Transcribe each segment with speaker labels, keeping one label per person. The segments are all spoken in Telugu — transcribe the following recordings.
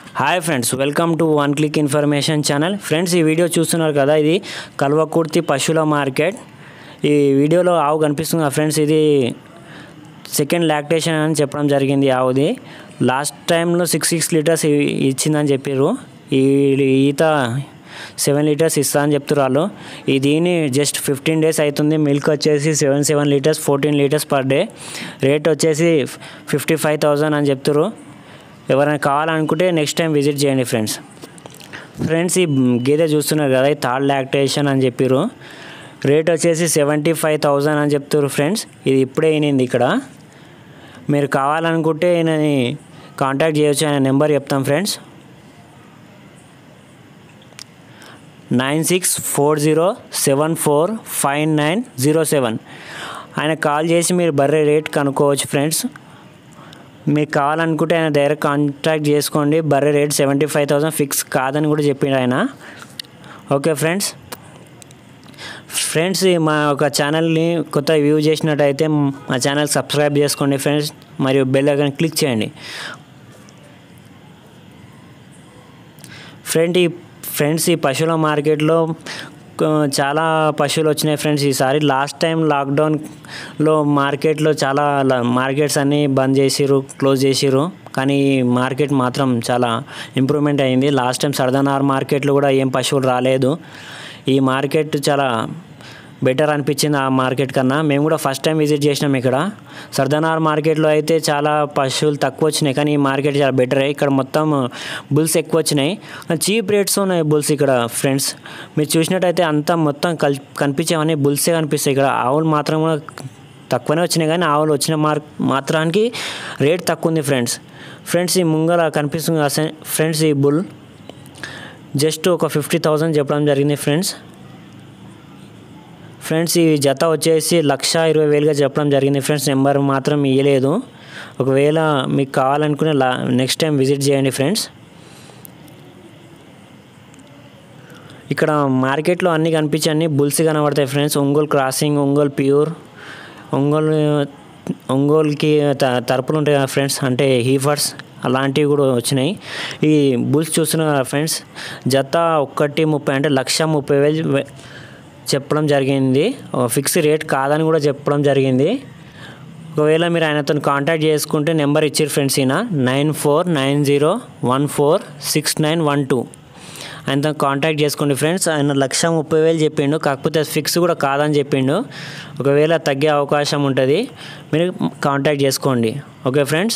Speaker 1: hi friends welcome to one click information channel friends ఈ వీడియో చూస్తున్నారు కదా ఇది కల్వకుర్తి పశువుల మార్కెట్ ఈ వీడియోలో ఆవు కనిపిస్తుంది కదా ఫ్రెండ్స్ ఇది సెకండ్ లాక్టేషన్ అని చెప్పడం జరిగింది ఆవుది లాస్ట్ టైంలో సిక్స్ సిక్స్ లీటర్స్ ఇ- ఇచ్చిందని చెప్పారు ఈ ఈత సెవెన్ లీటర్స్ ఇస్తా అని చెప్తారు వాళ్ళు ఈ దీని జస్ట్ ఫిఫ్టీన్ డేస్ అవుతుంది మిల్క్ వచ్చేసి seven seven litres fourteen litres per day rate వచ్చేసి ఫిఫ్టీ ఫైవ్ థౌజండ్ అని చెప్తారు ఎవరైనా కావాలనుకుంటే నెక్స్ట్ టైం విజిట్ చేయండి ఫ్రెండ్స్ ఫ్రెండ్స్ ఈ గేదె చూస్తున్నారు కదా ఇది థర్డ్ లాక్టేషన్ అని చెప్పారు రేట్ వచ్చేసి సెవెంటీ ఫైవ్ థౌజండ్ అని చెప్తారు ఫ్రెండ్స్ ఇది ఇప్పుడే అయినది ఇక్కడ మీరు కావాలనుకుంటే ఈయనని కాంటాక్ట్ చేయొచ్చు ఆయన నెంబర్ చెప్తాం friends nine six four zero seven four five nine zero seven ఆయన కాల్ చేసి మీరు బర్రె రేట్ కనుక్కోవచ్చు ఫ్రెండ్స్ మీకు కావాలనుకుంటే ఆయన డైరెక్ట్ కాంటాక్ట్ చేసుకోండి బర్రె rate seventy five thousand fix కాదని కూడా చెప్పిండు ఆయన ఓకే ఫ్రెండ్స్ ఫ్రెండ్స్ ఈ మా ఒక ఛానల్ని కొత్త వ్యూ చేసినట్టయితే మా ఛానల్ సబ్స్క్రైబ్ చేసుకోండి ఫ్రెండ్స్ మరియు బెల్ ఐకాన్ క్లిక్ చేయండి ఫ్రెండ్ ఈ ఫ్రెండ్స్ ఈ పశువుల మార్కెట్లో కొ- చాలా పశువులు వచ్చినాయి ఫ్రెండ్స్ ఈసారి లాస్ట్ టైం లాక్డౌన్లో మార్కెట్లో చాలా ల- మార్కెట్స్ అన్నీ బంద్ చేసిర్రు క్లోజ్ చేసిర్రు కానీ ఈ మార్కెట్ మాత్రం చాలా ఇంప్రూవ్మెంట్ అయింది లాస్ట్ టైం సర్దనార్ మార్కెట్లో కూడా ఏం పశువులు రాలేదు ఈ మార్కెట్ చాలా బెటర్ అనిపించింది ఆ మార్కెట్ కన్నా మేము కూడా ఫస్ట్ టైం విజిట్ చేసినాం ఇక్కడ సర్దనార్ మార్కెట్లో అయితే చాలా పశువులు తక్కువ వచ్చినాయి కానీ ఈ మార్కెట్ చాలా బెటర్ ఇక్కడ మొత్తం బుల్స్ ఎక్కువ వచ్చినాయి చీప్ రేట్స్ ఉన్నాయి బుల్స్ ఇక్కడ ఫ్రెండ్స్ మీరు చూసినట్టయితే అంతా మొత్తం కల్ కనిపించేవన్నీ బుల్సే కనిపిస్తాయి ఇక్కడ ఆవులు మాత్రం కూడా తక్కువనే వచ్చినాయి కానీ ఆవులు వచ్చిన మార్ మాత్రానికి రేట్ తక్కువ ఉంది ఫ్రెండ్స్ ఫ్రెండ్స్ ఈ ముంగల కనిపిస్తుంది కదా సే- ఫ్రెండ్స్ ఈ బుల్ జస్ట్ ఒక ఫిఫ్టీ థౌజండ్ చెప్పడం జరిగింది ఫ్రెండ్స్ ఫ్రెండ్స్ ఈ జత వచ్చేసి లక్ష ఇరవై వేలుగా చెప్పడం జరిగింది ఫ్రెండ్స్ నెంబర్ మాత్రం ఇవ్వలేదు ఒకవేళ మీకు కావాలనుకునే లా నెక్స్ట్ టైం విజిట్ చేయండి ఫ్రెండ్స్ ఇక్కడ మార్కెట్లో అన్నీ కనిపించి అన్ని బుల్స్ కనబడతాయి friends Ongole crossing Ongole pure Ongole ఒంగోలుకి త- తరపులు ఉంటాయి కదా ఫ్రెండ్స్ అంటే హీఫర్స్ అలాంటివి కూడా వచ్చినాయి ఈ బుల్స్ చూస్తున్నారు కదా ఫ్రెండ్స్ జత ఒక్కటి ముప్పై అంటే లక్ష ముప్పై వేలు వే- చెప్పడం జరిగింది ఫిక్స్ రేట్ కాదని కూడా చెప్పడం జరిగింది ఒకవేళ మీరు ఆయనతో కాంటాక్ట్ చేసుకుంటే నెంబర్ ఇచ్చారు ఫ్రెండ్స్ ఈయన nine four nine zero one four six nine one two ఆయనతో కాంటాక్ట్ చేసుకోండి ఫ్రెండ్స్ ఆయన లక్ష ముప్పై వేలు చెప్పిండు కాకపోతే ఫిక్స్ కూడా కాదని చెప్పిండు ఒకవేళ తగ్గే అవకాశం ఉంటుంది మీరు కాంటాక్ట్ చేసుకోండి ఓకే ఫ్రెండ్స్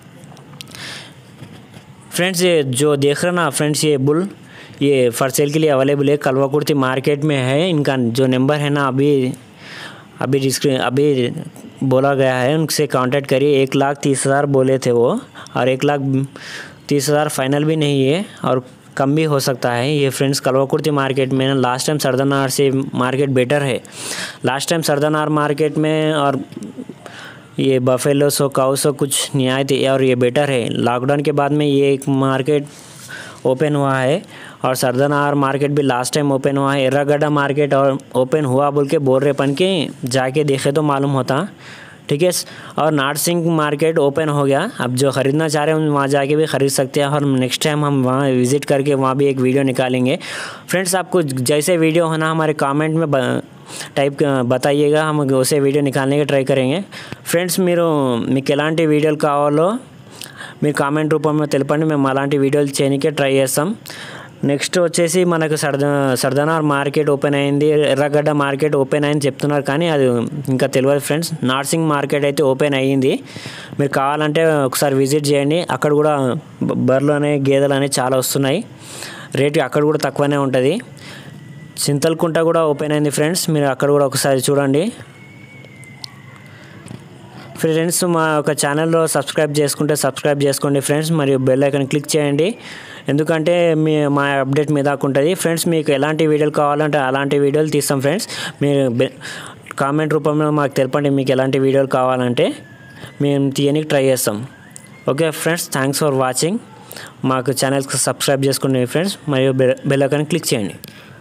Speaker 1: फ्रेंड्स ये जो देख रहे हैं ना फ्रेंड्स ये बुल ये फॉर सेल के लिए अवेलेबल है कलवा कुर्ती मार्केट में है इनका जो नंबर है ना अभी अभी डिस्क्रि- अभी बोला गया है उनसे कांटेक्ट करिए एक लाख तीस हज़ार बोले थे वो और एक लाख तीस हज़ार फाइनल भी नहीं है और कम भी हो सकता है ये फ्रेंड्स कलवा कुर्ती मार्केट में ना लास्ट टाइम सरदानार से मार्केट बेटर है लास्ट टाइम सरदानार मार्केट में और ये बफेलो सो काउ सो कुछ निहायत और ये बेटर है लॉकडाउन के बाद में ये एक मार्केट ओपन हुआ है और सरदनार मार्केट भी लास्ट टाइम ओपन हुआ है एर्रागड्ढा मार्केट और ओपन हुआ बोल के बोल रहे पन के जाके देखे तो मालूम होता ठीक है और नारसिंह मार्केट ओपन हो गया अब जो ख़रीदना चाह रहे हैं वहाँ जाके भी ख़रीद सकते हैं और नेक्स्ट टाइम हम वहाँ विज़िट करके वहाँ भी एक वीडियो निकालेंगे फ्रेंड्स आपको जैसे वीडियो होना हमारे कमेंट में ब- టైప్ బతాయిగా हम उसे वीडियो निकालने की ट्राई करेंगे ఫ్రెండ్స్ మీరు మీకు ఎలాంటి వీడియోలు కావాలో మీరు కామెంట్ రూపంలో తెలపండి మేము అలాంటి వీడియోలు చేయడానికే ట్రై చేస్తాం నెక్స్ట్ వచ్చేసి మనకు సర్ద సర్దనార్ మార్కెట్ ఓపెన్ అయింది ఎర్రగడ్డ మార్కెట్ ఓపెన్ అయింది చెప్తున్నారు కానీ అది ఇంకా తెలియదు ఫ్రెండ్స్ నార్సింగ్ మార్కెట్ అయితే ఓపెన్ అయ్యింది మీరు కావాలంటే ఒకసారి విజిట్ చేయండి అక్కడ కూడా బ- బర్రెలు అనే గేదెలు అనేవి చాలా వస్తున్నాయి రేట్ అక్కడ కూడా తక్కువనే ఉంటుంది చింతలకుంట కూడా ఓపెన్ అయింది ఫ్రెండ్స్ మీరు అక్కడ కూడా ఒకసారి చూడండి ఫ్రెండ్స్ మా ఒక ఛానల్లో సబ్స్క్రైబ్ చేసుకుంటే సబ్స్క్రైబ్ చేసుకోండి ఫ్రెండ్స్ మరియు బెల్ ఐకాన్ క్లిక్ చేయండి ఎందుకంటే మీ మా అప్డేట్ మీ దాకా ఉంటుంది ఫ్రెండ్స్ మీకు ఎలాంటి వీడియోలు కావాలంటే అలాంటి వీడియోలు తీస్తాం ఫ్రెండ్స్ మీరు బె- కామెంట్ రూపంలో మాకు తెలపండి మీకు ఎలాంటి వీడియోలు కావాలంటే మేము తీయడానికి ట్రై చేస్తాం okay friends thanks for watching మాకు ఛానల్కి సబ్స్క్రైబ్ చేసుకోండి ఫ్రెండ్స్ మరియు బెల్ బెల్ ఐకాన్ క్లిక్ చేయండి